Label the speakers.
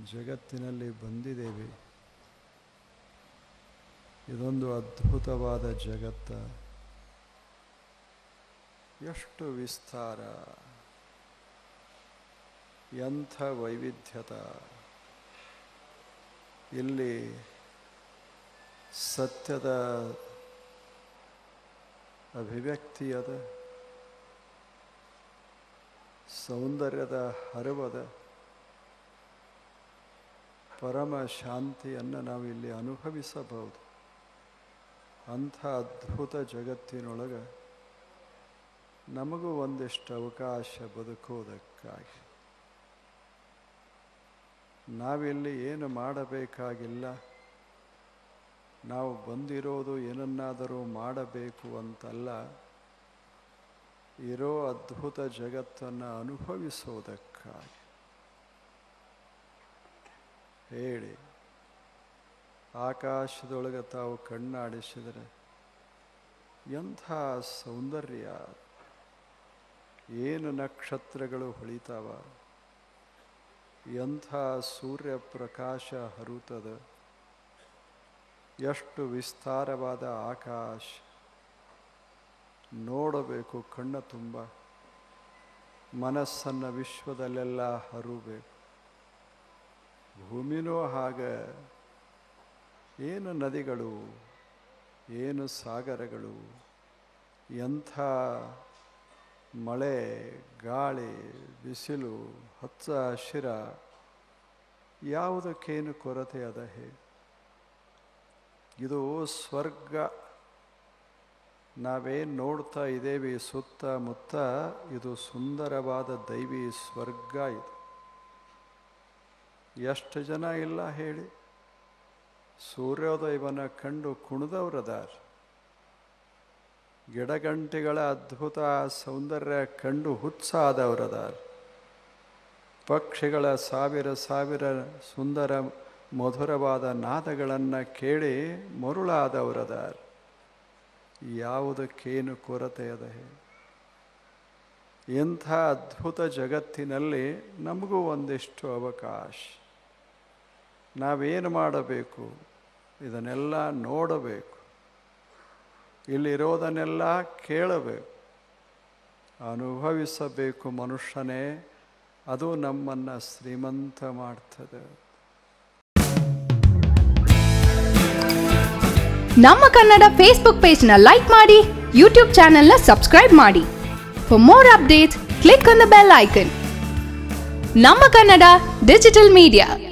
Speaker 1: ಜಗತ್ತಿನಲ್ಲಿ ಬಂದಿದ್ದೇವೆ ಇದೊಂದು ಅದ್ಭುತವಾದ ಜಗತ್ತ ಎಷ್ಟು ವಿಸ್ತಾರ ಎಂಥ ವೈವಿಧ್ಯತ ಇಲ್ಲಿ ಸತ್ಯದ ಅಭಿವ್ಯಕ್ತಿಯದ ಸೌಂದರ್ಯದ ಹರವದ ಪರಮ ಶಾಂತಿಯನ್ನು ನಾವು ಇಲ್ಲಿ ಅನುಭವಿಸಬಹುದು ಅಂಥ ಅದ್ಭುತ ಜಗತ್ತಿನೊಳಗೆ ನಮಗೂ ಒಂದಿಷ್ಟು ಅವಕಾಶ ಬದುಕುವುದಕ್ಕಾಗಿ ನಾವಿಲ್ಲಿ ಏನು ಮಾಡಬೇಕಾಗಿಲ್ಲ ನಾವು ಬಂದಿರೋದು ಏನನ್ನಾದರೂ ಮಾಡಬೇಕು ಅಂತಲ್ಲ ಇರೋ ಅದ್ಭುತ ಜಗತ್ತನ್ನು ಅನುಭವಿಸೋದಕ್ಕಾಗಿ ಹೇಳಿ ಆಕಾಶದೊಳಗೆ ತಾವು ಕಣ್ಣಾಡಿಸಿದರೆ ಎಂಥ ಸೌಂದರ್ಯ ಏನು ನಕ್ಷತ್ರಗಳು ಹೊಳಿತಾವ ಎಂಥ ಸೂರ್ಯ ಪ್ರಕಾಶ ಹರುತದ ಎಷ್ಟು ವಿಸ್ತಾರವಾದ ಆಕಾಶ ನೋಡಬೇಕು ಕಣ್ಣ ತುಂಬ ಮನಸ್ಸನ್ನು ವಿಶ್ವದಲ್ಲೆಲ್ಲ ಹರಬೇಕು ಭೂಮಿನೂ ಹಾಗೆ ಏನು ನದಿಗಳು ಏನು ಸಾಗರಗಳು ಎಂಥ ಮಳೆ ಗಾಳಿ ಬಿಸಿಲು ಹಚ್ಚ ಹಸಿರ ಯಾವುದಕ್ಕೇನು ಕೊರತೆ ಅದ ಹೇಳಿ ಇದು ಸ್ವರ್ಗ ನಾವೇನು ನೋಡ್ತಾ ಇದ್ದೇವೆ ಸುತ್ತಮುತ್ತ ಇದು ಸುಂದರವಾದ ದೈವಿ ಸ್ವರ್ಗ ಇದು ಎಷ್ಟು ಜನ ಇಲ್ಲ ಹೇಳಿ ಸೂರ್ಯೋದಯವನ್ನು ಕಂಡು ಕುಣಿದವರದಾರ ಗಿಡಗಂಟಿಗಳ ಅದ್ಭುತ ಸೌಂದರ್ಯ ಕಂಡು ಹುತ್ಸಾದವರದಾರ ಪಕ್ಷಿಗಳ ಸಾವಿರ ಸಾವಿರ ಸುಂದರ ಮಧುರವಾದ ನಾದಗಳನ್ನು ಕೇಳಿ ಮರುಳಾದವರದಾರ ಯಾವುದಕ್ಕೇನು ಕೊರತೆ ಅದ ಇಂಥ ಅದ್ಭುತ ಜಗತ್ತಿನಲ್ಲಿ ನಮಗೂ ಒಂದಿಷ್ಟು ಅವಕಾಶ ನಾವೇನು ಮಾಡಬೇಕು ಇದನ್ನೆಲ್ಲ ನೋಡಬೇಕು ಇಲ್ಲಿರೋದನ್ನೆಲ್ಲ ಕೇಳಬೇಕು ಅನುಭವಿಸಬೇಕು ಮನುಷ್ಯನೇ ಅದು ನಮ್ಮನ್ನು ಶ್ರೀಮಂತ ಮಾಡ್ತದೆ
Speaker 2: ನಮ್ಮ ಕನ್ನಡ ಫೇಸ್ಬುಕ್ ಪೇಜ್ನ ಲೈಕ್ ಮಾಡಿ ಯೂಟ್ಯೂಬ್ ಚಾನೆಲ್ನ ಸಬ್ಸ್ಕ್ರೈಬ್ ಮಾಡಿ for more updates click on the bell icon ನಮ್ಮ ಕನ್ನಡ ಡಿಜಿಟಲ್ ಮೀಡಿಯಾ